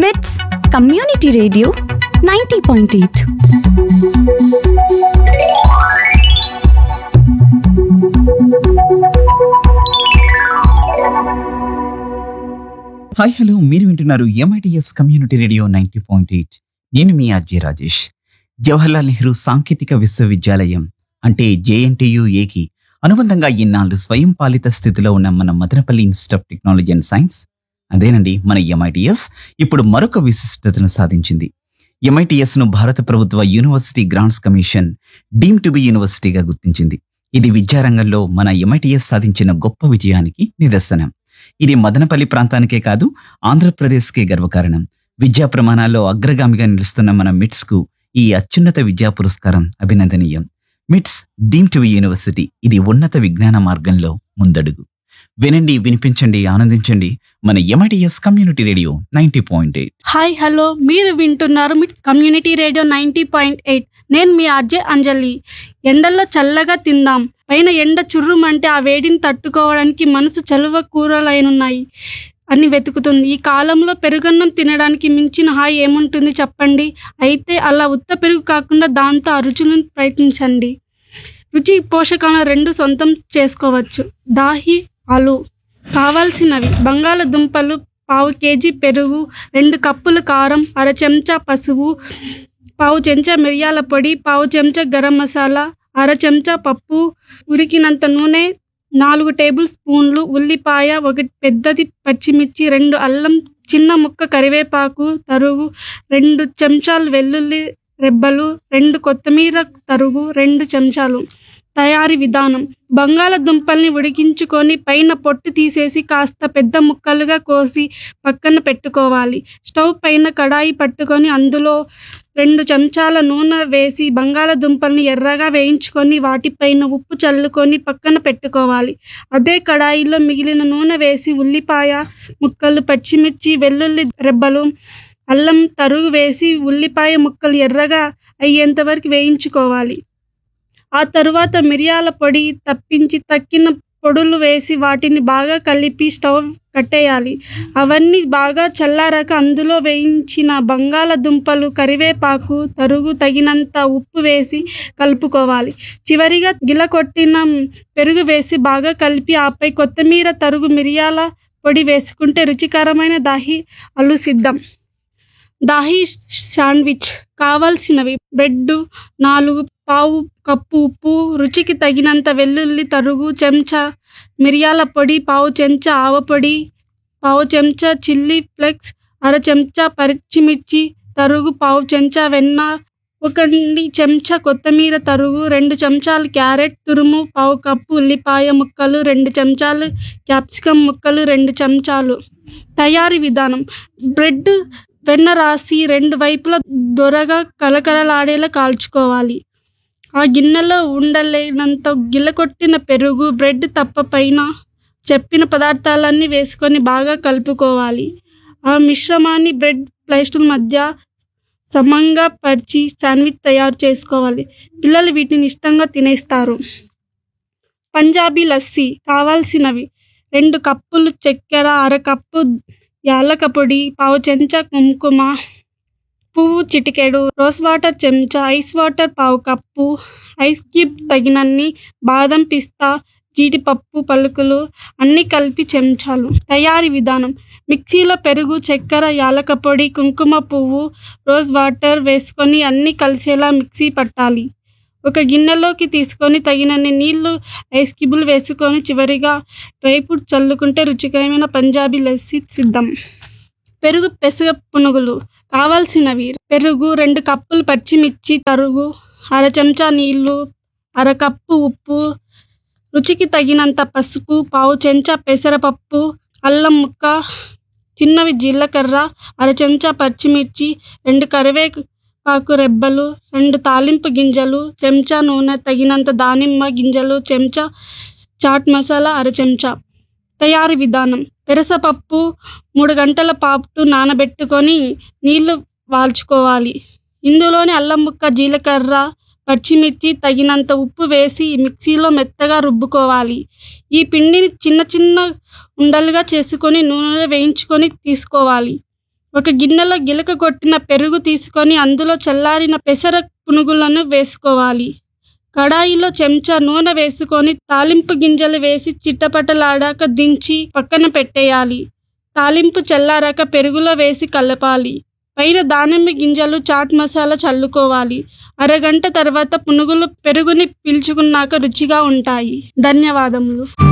మిట్స్ community radio ninety point eight hi hello మీరు వింటున్నారు MITS community radio ninety point eight నేను మీ ఆర్జే రాజేష్ జవహర్లాల్ నెహ్రూ సాంకేతిక విశ్వవిద్యాలయం అంటే జేఎన్టీయుఏకి అనుబంధంగా ఇన్నాళ్ళు స్వయం పాలిత స్థితిలో ఉన్న మన Madanapalle institute of technology and science అదేనండి మన ఎంఐటిఎస్ ఇప్పుడు మరొక విశిష్టతను సాధించింది ఎంఐటిఎస్ ను భారత ప్రభుత్వ university grants commission deem to be యూనివర్సిటీగా గుర్తించింది ఇది విద్యారంగంలో మన ఎంఐటిఎస్ సాధించిన గొప్ప విజయానికి నిదర్శనం ఇది మదనపల్లి ప్రాంతానికే కాదు ఆంధ్రప్రదేశ్కే గర్వకారణం విద్యా ప్రమాణాల్లో అగ్రగామిగా నిలుస్తున్న మన మిట్స్ కు ఈ అత్యున్నత విద్యా పురస్కారం అభినందనీయం మిట్స్ డీమ్ టు యూనివర్సిటీ ఇది ఉన్నత విజ్ఞాన మార్గంలో ముందడుగు వినండి వినిపించండి ఆనందించండి మన MITS community radio ninety point eight hi hello మీరు వింటున్నారు మీ community radio ninety point eight నేను మీ ఆర్జే అంజలి ఎండల్లో చల్లగా తిందాం పైన ఎండ చుర్రుమంటే ఆ వేడిని తట్టుకోవడానికి మనసు చలువ కూరలైనున్నాయి అని వెతుకుతుంది ఈ కాలంలో పెరుగన్నం తినడానికి మించిన హాయి ఏముంటుంది చెప్పండి అయితే అలా ఉత్త పెరుగు కాకుండా దాంతో ఆ రుచులను ప్రయత్నించండి రుచి పోషకాలను రెండు సొంతం చేసుకోవచ్చు దాహి ఆలు కావాల్సినవి బంగాళదుంపలు పావు కేజీ పెరుగు రెండు కప్పులు కారం అర చెంచా పసుపు పావు చెంచా మిరియాల పొడి పావు చెంచా గరం మసాలా అర చెంచా పప్పు ఉడికినంత నూనె నాలుగు టేబుల్ స్పూన్లు ఉల్లిపాయ ఒకటి పెద్దది పచ్చిమిర్చి రెండు అల్లం చిన్న ముక్క కరివేపాకు తరుగు రెండు చెంచాలు వెల్లుల్లి రెబ్బలు రెండు కొత్తిమీర తరుగు రెండు చెంచాలు తయారీ విధానం బంగాళదుంపల్ని ఉడికించుకొని పైన పొట్టు తీసేసి కాస్త పెద్ద ముక్కలుగా కోసి పక్కన పెట్టుకోవాలి స్టవ్ పైన కడాయి పట్టుకొని అందులో రెండు చెంచాల నూనె వేసి బంగాళదుంపల్ని ఎర్రగా వేయించుకొని వాటిపైన ఉప్పు చల్లుకొని పక్కన పెట్టుకోవాలి అదే కడాయిలో మిగిలిన నూనె వేసి ఉల్లిపాయ ముక్కలు పచ్చిమిర్చి వెల్లుల్లి రెబ్బలు అల్లం తరుగు వేసి ఉల్లిపాయ ముక్కలు ఎర్రగా అయ్యేంత వరకు వేయించుకోవాలి ఆ తరువాత మిరియాల పొడి తప్పించి తక్కిన పొడులు వేసి వాటిని బాగా కలిపి స్టవ్ కట్టేయాలి అవన్నీ బాగా చల్లారాక అందులో వేయించిన బంగాళదుంపలు కరివేపాకు తరుగు తగినంత ఉప్పు వేసి కలుపుకోవాలి చివరిగా గిలకొట్టిన పెరుగు వేసి బాగా కలిపి ఆపై కొత్తిమీర తరుగు మిరియాల పొడి వేసుకుంటే రుచికరమైన దాహి అల్లు సిద్ధం దాహి శాండ్విచ్ కావాల్సినవి బ్రెడ్ నాలుగు పావు కప్పు ఉప్పు రుచికి తగినంత వెల్లుల్లి తరుగు చెంచా మిరియాల పొడి పావు చెంచా ఆవపొడి పావు చెంచా చిల్లీ ఫ్లేక్స్ అర చెంచా పచ్చిమిర్చి తరుగు పావు చెంచా వెన్న ఒకటి చెంచా కొత్తిమీర తరుగు రెండు చెంచాలు క్యారెట్ తురుము పావు కప్పు ఉల్లిపాయ ముక్కలు రెండు చెంచాలు క్యాప్సికమ్ ముక్కలు రెండు చెంచాలు తయారీ విధానం బ్రెడ్ వెన్న రాసి రెండు వైపులా దొరగా కలకలలాడేలా కాల్చుకోవాలి ఆ గిన్నెలో ఉండలేనంత గిల్లకొట్టిన పెరుగు బ్రెడ్ తప్ప పైన చెప్పిన పదార్థాలన్నీ వేసుకొని బాగా కలుపుకోవాలి ఆ మిశ్రమాన్ని బ్రెడ్ ప్లేస్టుల మధ్య సమంగా పరిచి శాండ్విచ్ తయారు చేసుకోవాలి పిల్లలు వీటిని ఇష్టంగా తినేస్తారు పంజాబీ లస్సీ కావాల్సినవి రెండు కప్పులు చక్కెర అర కప్పు యాలక పొడి పావు చెంచా కుంకుమ పువ్వు చిటికెడు రోస్ వాటర్ చెంచా ఐస్ వాటర్ పావు కప్పు ఐస్ క్యూబ్ తగినన్ని బాదం పిస్తా జీడిపప్పు పలుకులు అన్నీ కలిపి చెంచాలు తయారీ విధానం మిక్సీలో పెరుగు చక్కెర యాలక పొడి కుంకుమ పువ్వు రోజ్ వాటర్ వేసుకొని అన్నీ కలిసేలా మిక్సీ పట్టాలి ఒక గిన్నెలోకి తీసుకొని తగినన్ని నీళ్లు ఐస్ క్యూబులు వేసుకొని చివరిగా డ్రై ఫ్రూట్ చల్లుకుంటే రుచికరమైన పంజాబీ లస్సీ సిద్ధం పెరుగు పెసగ పునుగులు కావాల్సినవి పెరుగు రెండు కప్పులు పచ్చిమిర్చి తరుగు అర చెంచా నీళ్లు అర కప్పు ఉప్పు రుచికి తగినంత పసుపు పావు చెంచా పెసరపప్పు అల్లం ముక్క చిన్నవి జీలకర్ర అర చెంచా పచ్చిమిర్చి రెండు కరివేపాకు రెబ్బలు రెండు తాలింపు గింజలు చెంచా నూనె తగినంత దానిమ్మ గింజలు చెంచా చాట్ మసాలా అర చెంచా తయారీ విధానం పెరసపప్పు మూడు గంటల పాటు నానబెట్టుకొని నీళ్లు వాల్చుకోవాలి ఇందులోని అల్లం ముక్క జీలకర్ర పచ్చిమిర్చి తగినంత ఉప్పు వేసి మిక్సీలో మెత్తగా రుబ్బుకోవాలి ఈ పిండిని చిన్న చిన్న ఉండలుగా చేసుకొని నూనెలో వేయించుకొని తీసుకోవాలి ఒక గిన్నెలో గిలక కొట్టిన పెరుగు తీసుకొని అందులో చల్లారిన పెసర పునుగులను వేసుకోవాలి కడాయిలో చెంచా నూనె వేసుకొని తాలింపు గింజలు వేసి చిట్టపటలాడాక దించి పక్కన పెట్టేయాలి తాలింపు చల్లారాక పెరుగులో వేసి కలపాలి పైన దానిమ్మ గింజలు చాట్ మసాలా చల్లుకోవాలి అరగంట తర్వాత పునుగులు పెరుగుని పీల్చుకున్నాక రుచిగా ఉంటాయి ధన్యవాదములు